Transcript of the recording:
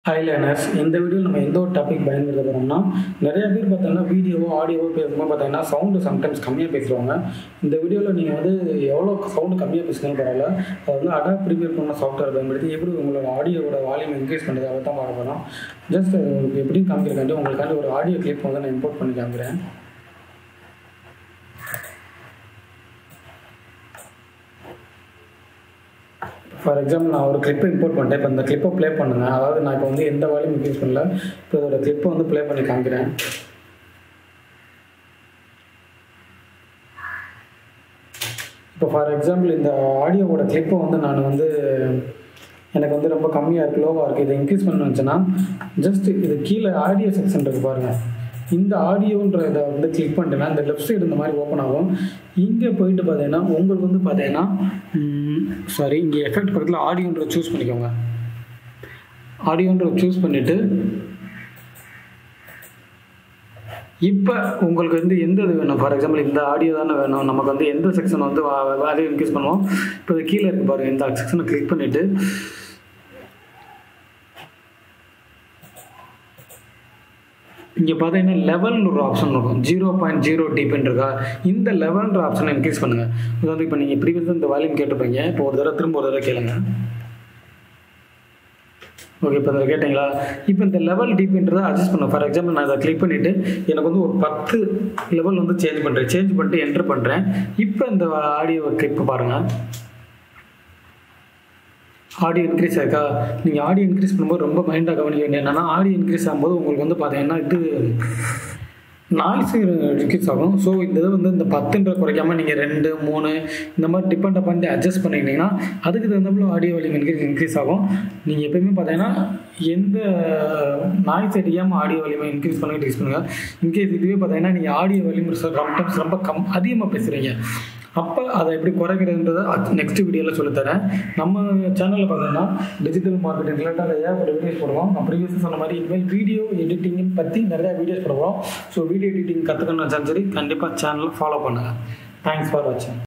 hi learners இந்த வீடியோவில் நம்ம எந்த ஒரு டாபிக் பயன்படுத்த போகிறோம்னா நிறைய பேர் பார்த்தீங்கன்னா வீடியோவோ ஆடியோவோ பேசும்போது பார்த்தீங்கன்னா சவுண்டு சம்டைம்ஸ் கம்மியாக பேசுவாங்க இந்த வீடியோவில் நீங்கள் வந்து எவ்வளோ சவுண்டு கம்மியாக பேசுனாலும் பரவாயில்ல அது வந்து அடா ப்ரிப்பேர் பண்ண சாஃப்ட்வேர் பயன்படுத்தி எப்படி உங்களோட ஆடியோவோட வால்யூம் இன்க்ரீஸ் பண்ணுறது அதை தான் பார்க்க போகிறோம் ஜஸ்ட் எப்படியும் காமிக்கிறக்காண்டி உங்களுக்காண்டி ஒரு ஆடியோ கிளிப் வந்து நான் இம்போர்ட் பண்ணி காமிக்கிறேன் ஃபார் எக்ஸாம்பிள் நான் ஒரு கிளிப்பை இம்போர்ட் பண்ணிட்டேன் இப்போ இந்த கிளிப்பை ப்ளே பண்ணுங்க அதாவது நான் இப்போ வந்து எந்த வால்யூம் இன்க்ரீஸ் பண்ணல இப்போ இதோட கிளிப்பை வந்து ப்ளே பண்ணி காமிக்கிறேன் இப்போ ஃபார் எக்ஸாம்பிள் இந்த ஆடியோவோட கிளிப்பை வந்து நான் வந்து எனக்கு வந்து ரொம்ப கம்மியாக இருக்குது லோவாக இருக்குது இதை இன்க்ரீஸ் பண்ண வச்சுன்னா ஜஸ்ட் இது கீழே ஆடியோ செக்ஷன் இருக்குது பாருங்கள் இந்த ஆடியோன்ற இதை வந்து கிளிக் பண்ணிட்டேன்னா இந்த லெஃப்ட் சைடு இந்த மாதிரி ஓப்பன் ஆகும் இங்கே போயிட்டு பார்த்தீங்கன்னா உங்களுக்கு வந்து பார்த்தீங்கன்னா சாரி இங்கே எஃபெக்ட் பக்கத்தில் ஆடியோன்ற சூஸ் பண்ணிக்கோங்க ஆடியோன்ற சூஸ் பண்ணிவிட்டு இப்போ உங்களுக்கு வந்து எந்த இது வேணும் ஃபார் எக்ஸாம்பிள் இந்த ஆடியோ தானே வேணும் நமக்கு வந்து எந்த செக்ஷன் வந்து வேல்யூ இன்க்ரீஸ் பண்ணுவோம் இப்போ இது கீழே இருக்கு பாருங்கள் இந்த செக்ஷனை கிளிக் பண்ணிவிட்டு இங்கே பார்த்தீங்கன்னா லெவல்னு ஒரு ஆப்ஷன் இருக்கும் ஜீரோ பாயிண்ட் ஜீரோ டிபின் இருக்கா இந்த லெவல்ன்ற ஆப்ஷனை இன்க்ரீஸ் பண்ணுங்கள் இது வந்து இப்போ நீங்கள் ப்ரீவியஸ் இந்த வேல்யூம் கேட்டுப்பீங்க இப்போ ஒரு தடவை திரும்ப ஒரு தடவை கேளுங்க ஓகே இப்போ இதில் கேட்டிங்களா இப்போ இந்த லெவல் டிபின்றதை அட்ஜஸ்ட் பண்ண ஃபார் எக்ஸாம்பிள் நான் இதை கிளிக் பண்ணிவிட்டு எனக்கு வந்து ஒரு பத்து லெவல் வந்து சேஞ்ச் பண்ணுறேன் சேஞ்ச் பண்ணிட்டு என்ட்ரு பண்ணுறேன் இப்போ இந்த ஆடியோ கிளிப்பு பாருங்கள் ஆடியோ இன்க்ரீஸ் ஆயிருக்கா நீங்கள் ஆடியோ இன்க்ரீஸ் பண்ணும்போது ரொம்ப மைண்டாக கவனிக்க வேண்டிய என்னென்னா ஆடியோ இன்க்ரீஸ் ஆகும்போது உங்களுக்கு வந்து பார்த்தீங்கன்னா இது நாய்ஸ் இன்க்ரீஸ் ஆகும் ஸோ இந்த இது வந்து இந்த பத்துன்ற குறைக்காமல் நீங்கள் ரெண்டு மூணு இந்த மாதிரி டிபெண்ட் பண்ணி அட்ஜஸ்ட் பண்ணிக்கிட்டீங்கன்னா அதுக்கு தகுந்தப்போ ஆடியோ வால்யூம் இன்க்ரீஸ் இன்க்ரீஸ் ஆகும் நீங்கள் எப்பயுமே பார்த்தீங்கன்னா எந்த நாய்ஸ் அடிக்காமல் ஆடியோ வால்யூமை இன்க்ரீஸ் பண்ணி டிக்ரீஸ் பண்ணுங்கள் இன்கேஸ் இதுவே பார்த்தீங்கன்னா நீங்கள் ஆடியோ வால்யூம் சம்டைம்ஸ் ரொம்ப கம் அதிகமாக பேசுகிறீங்க அப்போ அதை எப்படி குறைக்கிறதுன்றதை நெக்ஸ்ட் வீடியோவில் சொல்லித்தரேன் நம்ம சேனலில் பார்த்தீங்கன்னா டிஜிட்டல் மார்க்கெட்டிங் ரிலேட்டாக ஏகப்பட்ட வீடியோஸ் போடுவோம் நான் ப்ரீவியஸாக சொன்ன மாதிரி இனிமேல் வீடியோ எடிட்டிங் பற்றி நிறையா வீடியோஸ் போடுவோம் ஸோ வீடியோ எடிட்டிங் கற்றுக்கணும்னு சரி கண்டிப்பாக சேனலை ஃபாலோ பண்ணுங்கள் தேங்க்ஸ் ஃபார் வாட்சிங்